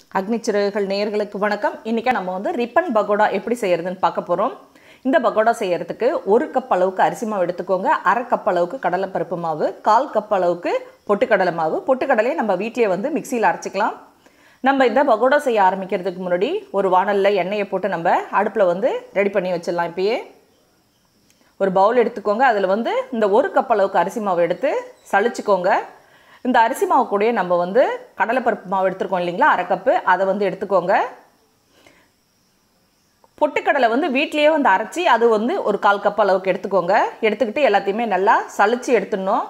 அக்னி சிறகுகள் நேயர்களுக்கு வணக்கம் இன்றைக்கி நம்ம வந்து ரிப்பன் பகோடா எப்படி செய்யறதுன்னு பார்க்க போகிறோம் இந்த பகோடா செய்யறதுக்கு ஒரு கப் அளவுக்கு அரிசி மாவு எடுத்துக்கோங்க அரை கப் அளவுக்கு கடலைப்பருப்பு மாவு கால் கப் அளவுக்கு பொட்டுக்கடலை மாவு பொட்டுக்கடலையை நம்ம வீட்டிலேயே வந்து மிக்சியில் அரைச்சிக்கலாம் நம்ம இந்த பகோடா செய்ய ஆரம்பிக்கிறதுக்கு முன்னாடி ஒரு வானலில் எண்ணெயை போட்டு நம்ம அடுப்பில் வந்து ரெடி பண்ணி வச்சிடலாம் இப்பயே ஒரு பவுல் எடுத்துக்கோங்க அதில் வந்து இந்த ஒரு கப் அளவுக்கு அரிசி மாவு எடுத்து சளிச்சுக்கோங்க இந்த அரிசி மாவு கூடயே நம்ம வந்து கடலைப்பருப்பு மாவு எடுத்துருக்கோம் இல்லைங்களா அரை கப்பு அதை வந்து எடுத்துக்கோங்க பொட்டுக்கடலை வந்து வீட்லேயே வந்து அரைச்சி அது வந்து ஒரு கால் கப் அளவுக்கு எடுத்துக்கோங்க எடுத்துக்கிட்டு எல்லாத்தையுமே நல்லா சளிச்சு எடுத்துடணும்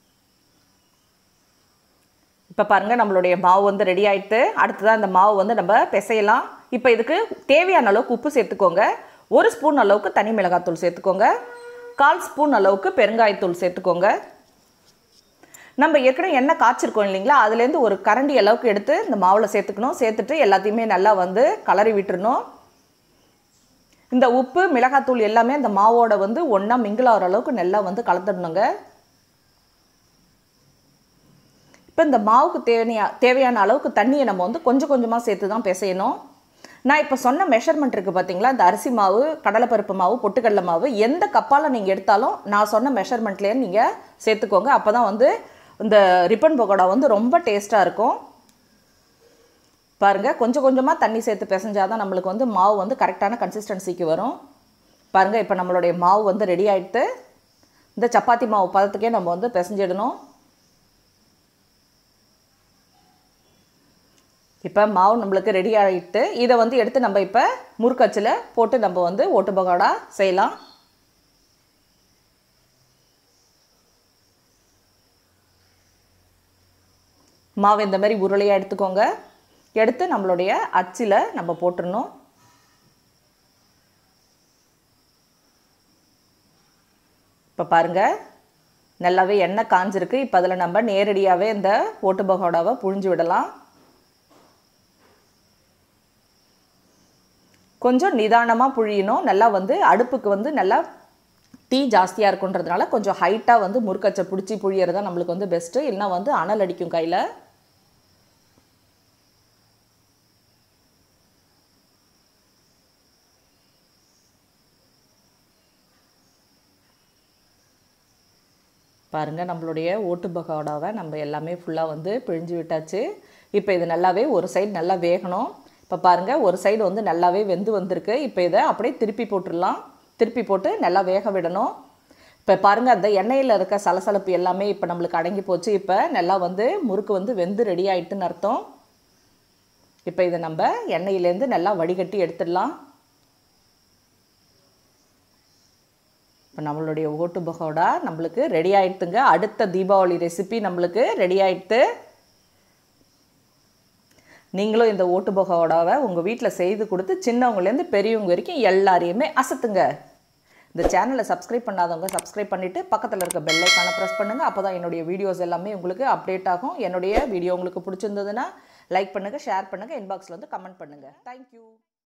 இப்போ பாருங்கள் நம்மளுடைய மாவு வந்து ரெடி ஆகிட்டு அடுத்ததான் இந்த மாவு வந்து நம்ம பிசையலாம் இப்போ இதுக்கு தேவையான அளவுக்கு உப்பு சேர்த்துக்கோங்க ஒரு ஸ்பூன் அளவுக்கு தனி மிளகாத்தூள் சேர்த்துக்கோங்க கால் ஸ்பூன் அளவுக்கு பெருங்காயத்தூள் சேர்த்துக்கோங்க நம்ம ஏற்கனவே எண்ணெய் காய்ச்சிருக்கோம் இல்லைங்களா அதுலேருந்து ஒரு கரண்டி அளவுக்கு எடுத்து இந்த மாவில் சேர்த்துக்கணும் சேர்த்துட்டு எல்லாத்தையுமே நல்லா வந்து கலரி விட்டுறணும் இந்த உப்பு மிளகாத்தூள் எல்லாமே அந்த மாவோட வந்து ஒன்றா மிங்கிள் ஆகிற அளவுக்கு நல்லா வந்து கலந்துடணுங்க இப்போ இந்த மாவுக்கு தேவையா தேவையான அளவுக்கு தண்ணியை நம்ம வந்து கொஞ்சம் கொஞ்சமாக சேர்த்து தான் பிசையணும் நான் இப்போ சொன்ன மெஷர்மெண்ட் இருக்குது பார்த்தீங்களா இந்த அரிசி மாவு கடலைப்பருப்பு மாவு பொட்டுக்கடலை மாவு எந்த கப்பால் நீங்கள் எடுத்தாலும் நான் சொன்ன மெஷர்மெண்ட்லேயே நீங்கள் சேர்த்துக்கோங்க அப்போ தான் வந்து இந்த ரிப்பன் பக்கோடா வந்து ரொம்ப டேஸ்ட்டாக இருக்கும் பாருங்கள் கொஞ்சம் கொஞ்சமாக தண்ணி சேர்த்து பிசைஞ்சால் தான் நம்மளுக்கு வந்து மாவு வந்து கரெக்டான கன்சிஸ்டன்சிக்கு வரும் பாருங்கள் இப்போ நம்மளுடைய மாவு வந்து ரெடி ஆகிட்டு இந்த சப்பாத்தி மாவு பதத்துக்கே நம்ம வந்து பிசைஞ்சிடணும் இப்போ மாவு நம்மளுக்கு ரெடி ஆகிட்டு இதை வந்து எடுத்து நம்ம இப்போ முறுக்கச்சில் போட்டு நம்ம வந்து ஓட்டு பகோடா செய்யலாம் மாவு இந்த மாதிரி உருளையாக எடுத்துக்கோங்க எடுத்து நம்மளுடைய அச்சில் நம்ம போட்டுடணும் இப்போ பாருங்கள் நல்லாவே எண்ணெய் காஞ்சிருக்கு இப்போ அதில் நம்ம நேரடியாகவே இந்த ஓட்டு பகோடாவை புழிஞ்சு விடலாம் கொஞ்சம் நிதானமாக புழியணும் நல்லா வந்து அடுப்புக்கு வந்து நல்லா தீ ஜாஸ்தியாக இருக்குன்றதுனால கொஞ்சம் ஹைட்டாக வந்து முறுக்கச்சை பிடிச்சி புழியறது தான் நம்மளுக்கு வந்து பெஸ்ட்டு இல்லைனா வந்து அனல் அடிக்கும் கையில் பாருங்கள் நம்மளுடைய ஓட்டு பகோடாவை நம்ம எல்லாமே ஃபுல்லாக வந்து பிழிஞ்சு விட்டாச்சு இப்போ இது நல்லாவே ஒரு சைடு நல்லா வேகணும் இப்போ பாருங்கள் ஒரு சைடு வந்து நல்லாவே வெந்து வந்திருக்கு இப்போ இதை அப்படியே திருப்பி போட்டுடலாம் திருப்பி போட்டு நல்லா வேக விடணும் இப்போ பாருங்கள் அந்த எண்ணெயில் இருக்க சலசலப்பு எல்லாமே இப்போ நம்மளுக்கு அடங்கி போச்சு இப்போ நல்லா வந்து முறுக்கு வந்து வெந்து ரெடி ஆகிட்டுன்னு அர்த்தம் இப்போ இதை நம்ம எண்ணெயிலேருந்து நல்லா வடிகட்டி எடுத்துடலாம் இப்போ நம்மளுடைய ஓட்டு பகோடா நம்மளுக்கு ரெடி ஆகிடுத்துங்க அடுத்த தீபாவளி ரெசிபி நம்மளுக்கு ரெடி ஆகிடுத்து நீங்களும் இந்த ஓட்டு பகோடாவை உங்கள் வீட்டில் செய்து கொடுத்து சின்னவங்கலேருந்து பெரியவங்க வரைக்கும் எல்லாரையுமே அசத்துங்க இந்த சேனலை சப்ஸ்கிரைப் பண்ணாதவங்க சப்ஸ்கிரைப் பண்ணிவிட்டு பக்கத்தில் இருக்க பெல்லைக்கான ப்ரெஸ் பண்ணுங்கள் அப்போ தான் என்னுடைய வீடியோஸ் எல்லாமே உங்களுக்கு அப்டேட் ஆகும் என்னுடைய வீடியோ உங்களுக்கு பிடிச்சிருந்ததுன்னா லைக் பண்ணுங்கள் ஷேர் பண்ணுங்கள் இன்பாக்ஸில் வந்து கமெண்ட் பண்ணுங்கள் தேங்க்யூ